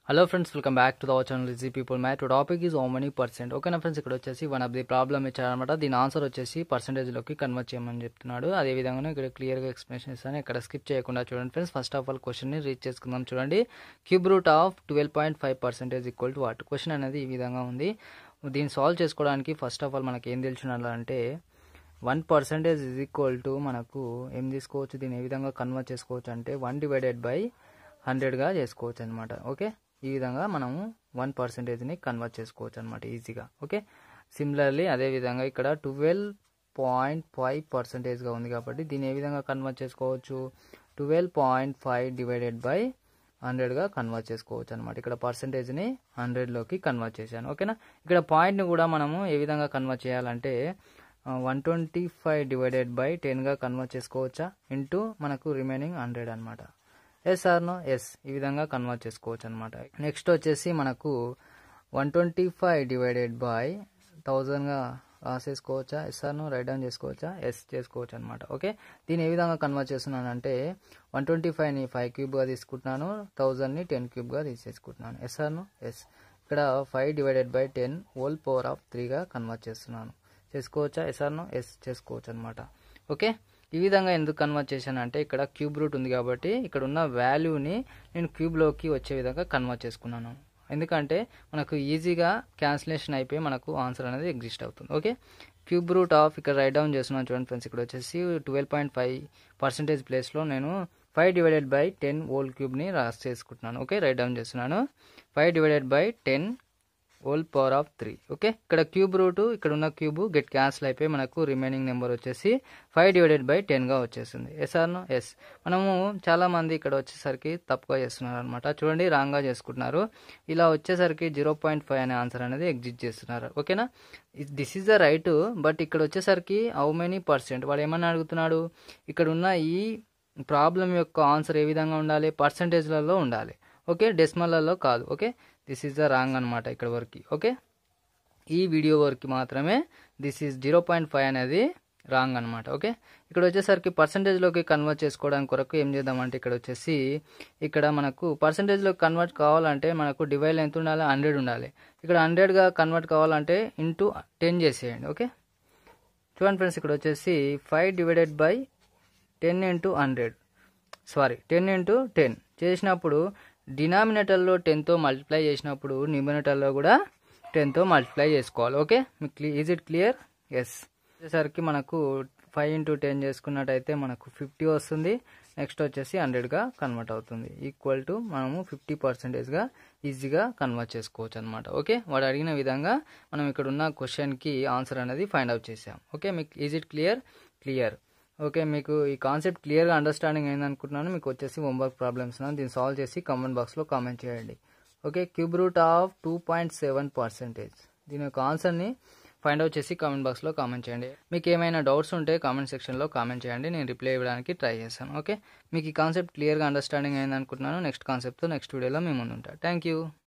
hello friends welcome back to the our channel easy people math topic is how many percent ఓకేనా friends ఇక్కడ వచ్చేసి one of the problem ఇచ్చారనమాట దీని answer వచ్చేసి పర్సెంటేజ్లోకి convert చేయమని చెప్తున్నాడు అదే విధంగా ఇక్కడ క్లియర్గా ఎక్స్ప్లెనేషన్ ఇస్తాను ఇక్కడ స్కిప్ చేయకుండా చూడండి ఫ్రెండ్స్ ఫస్ట్ ఆఫ్ ఆల్ క్వశ్చన్ని రీచ్ చేసుకుందాం చూడండి cube root of twelve point five percentage equal to what question అనేది ఈ విధంగా ఉంది దీన్ని సాల్వ్ చేసుకోవడానికి ఫస్ట్ ఆఫ్ ఆల్ మనకి ఏం తెలిసినాలంటే one percentage is equal to మనకు ఏం తీసుకోవచ్చు దీన్ని ఏ విధంగా కన్వర్ట్ చేసుకోవచ్చు అంటే వన్ డివైడెడ్ బై హండ్రెడ్గా చేసుకోవచ్చు అనమాట ఓకే ఈ విధంగా మనము వన్ పర్సెంటేజ్ని కన్వర్ట్ చేసుకోవచ్చు అనమాట ఈజీగా ఓకే సిమిలర్లీ అదేవిధంగా ఇక్కడ ట్వెల్వ్ పాయింట్ ఫైవ్ పర్సెంటేజ్గా ఉంది కాబట్టి దీన్ని ఏ విధంగా కన్వర్ట్ చేసుకోవచ్చు twelve point five divided by హండ్రెడ్గా కన్వర్ట్ చేసుకోవచ్చు అనమాట ఇక్కడ పర్సెంటేజ్ని హండ్రెడ్లోకి కన్వర్ట్ చేశాను ఓకేనా ఇక్కడ పాయింట్ని కూడా మనము ఏ విధంగా కన్వర్ట్ చేయాలంటే one twenty five divided by టెన్గా కన్వర్ట్ చేసుకోవచ్చా ఇంటూ మనకు రిమైనింగ్ హండ్రెడ్ అనమాట ఎస్ ఆర్ నో ఎస్ ఈ విధంగా కన్వర్ట్ చేసుకోవచ్చు అనమాట నెక్స్ట్ వచ్చేసి మనకు one twenty five divided by థౌజండ్గా రాసేసుకోవచ్చా yes or no right down చేసుకోవచ్చా ఎస్ చేసుకోవచ్చు అనమాట ఓకే దీన్ని ఏ విధంగా కన్వర్ట్ చేస్తున్నాను అంటే వన్ ట్వంటీ ఫైవ్ని ఫైవ్ క్యూబ్గా తీసుకుంటున్నాను థౌజండ్ని టెన్ క్యూబ్గా తీసేసుకుంటున్నాను ఎస్ ఆర్ నో ఎస్ ఇక్కడ five divided by ten whole power of త్రీగా కన్వర్ట్ చేస్తున్నాను చేసుకోవచ్చా ఎస్ ఆర్ నో ఎస్ చేసుకోవచ్చు అనమాట ఓకే ఈ విధంగా ఎందుకు కన్వర్ట్ చేశాను అంటే ఇక్కడ క్యూబ్ రూట్ ఉంది కాబట్టి ఇక్కడ ఉన్న వాల్యూని నేను క్యూబ్లోకి వచ్చే విధంగా కన్వర్ట్ చేసుకున్నాను ఎందుకంటే మనకు ఈజీగా క్యాన్సిలేషన్ అయిపోయి మనకు ఆన్సర్ అనేది ఎగ్జిస్ట్ అవుతుంది ఓకే క్యూబ్ రూట్ ఆఫ్ ఇక్కడ రైట్ డౌన్ చేస్తున్నాను చూడండి ఫ్రెండ్స్ ఇక్కడ వచ్చేసి ట్వెల్వ్ పాయింట్ ఫైవ్ పర్సెంటేజ్ ప్లేస్లో నేను five divided by ten whole క్యూబ్ని రాసి చేసుకుంటున్నాను ఓకే రైట్ డౌన్ చేస్తున్నాను five divided by ten whole power of three okay ఇక్కడ క్యూబ్ రూట్ ఇక్కడ ఉన్న క్యూబ్ గెట్ క్యాన్సిల్ అయిపోయి మనకు రిమైనింగ్ నెంబర్ వచ్చేసి ఫైవ్ డివైడెడ్ బై టెన్గా వచ్చేసింది ఎస్ ఆర్నో ఎస్ మనము చాలామంది ఇక్కడ వచ్చేసరికి తప్పుగా చేస్తున్నారు అనమాట చూడండి రాంగ్గా చేసుకుంటున్నారు ఇలా వచ్చేసరికి జీరో పాయింట్ ఫైవ్ అనే ఆన్సర్ అనేది ఎగ్జిట్ చేస్తున్నారు ఓకేనా this is the right but ఇక్కడ వచ్చేసరికి హౌ మెనీ పర్సెంట్ వాడు ఏమన్నా అడుగుతున్నాడు ఇక్కడ ఉన్న ఈ ప్రాబ్లం యొక్క ఆన్సర్ ఏ విధంగా ఉండాలి పర్సంటేజ్లలో ఉండాలి ఓకే డెసిమల్లలో కాదు okay this is the wrong అనమాట ఇక్కడ వరకు ఓకే ఈ వీడియో వరకు మాత్రమే this is zero point five అనేది రాంగ్ అనమాట ఓకే ఇక్కడ వచ్చేసరికి పర్సంటేజ్లోకి కన్వర్ట్ చేసుకోవడానికి కొరకు ఏం చేద్దామంటే ఇక్కడ వచ్చేసి ఇక్కడ మనకు పర్సంటేజ్లోకి కన్వర్ట్ కావాలంటే మనకు డివైడ్ ఎంత ఉండాలి హండ్రెడ్ ఉండాలి ఇక్కడ హండ్రెడ్గా కన్వర్ట్ కావాలంటే ఇంటూ టెన్ చేసేయండి ఓకే చూడండి ఫ్రెండ్స్ ఇక్కడ వచ్చేసి five divided by ten into hundred sorry ten into ten చేసినప్పుడు డినామినేటర్లో టెన్తో మల్టిప్లై చేసినప్పుడు న్యూమినేటర్లో కూడా టెన్తో మల్టిప్లై చేసుకోవాలి ఓకే మీకు క్లీ ఈజ్ ఇట్ క్లియర్ ఎస్ వచ్చేసరికి మనకు ఫైవ్ ఇంటూ టెన్ చేసుకున్నట్టయితే మనకు ఫిఫ్టీ వస్తుంది నెక్స్ట్ వచ్చేసి హండ్రెడ్గా కన్వర్ట్ అవుతుంది ఈక్వల్ టు మనము ఫిఫ్టీ పర్సెంటేజ్గా ఈజీగా కన్వర్ట్ చేసుకోవచ్చు అనమాట ఓకే వాడు అడిగిన విధంగా మనం ఇక్కడ ఉన్న క్వశ్చన్కి ఆన్సర్ అనేది ఫైండ్ అవుట్ చేసాం ఓకే మీకు is it clear clear okay మీకు ఈ కాన్సెప్ట్ క్లియర్గా అండర్స్టాండింగ్ అయిందనుకుంటున్నాను మీకు వచ్చేసి హోంవర్క్ ప్రాబ్లమ్స్ దీన్ని సాల్వ్ చేసి కామెంట్ బాక్స్లో కామెంట్ చేయండి okay cube root of two point seven percentage దీని యొక్క ఆన్సర్ని ఫైండ్ అవుట్ చేసి కామెంట్ బాక్స్లో కామెంట్ చేయండి మీకు ఏమైనా డౌట్స్ ఉంటే కామెంట్ సెక్షన్లో కామెంట్ చేయండి నేను రిప్లై ఇవ్వడానికి ట్రై చేస్తాను ఓకే మీకు ఈ కాన్సెప్ట్ క్లియర్గా అండర్స్టాండింగ్ అయింది అనుకుంటున్నాను నెక్స్ట్ కాన్సెప్ట్తో నెక్స్ట్ వీడియోలో మేము ముందు ఉంటాను థ్యాంక్ యూ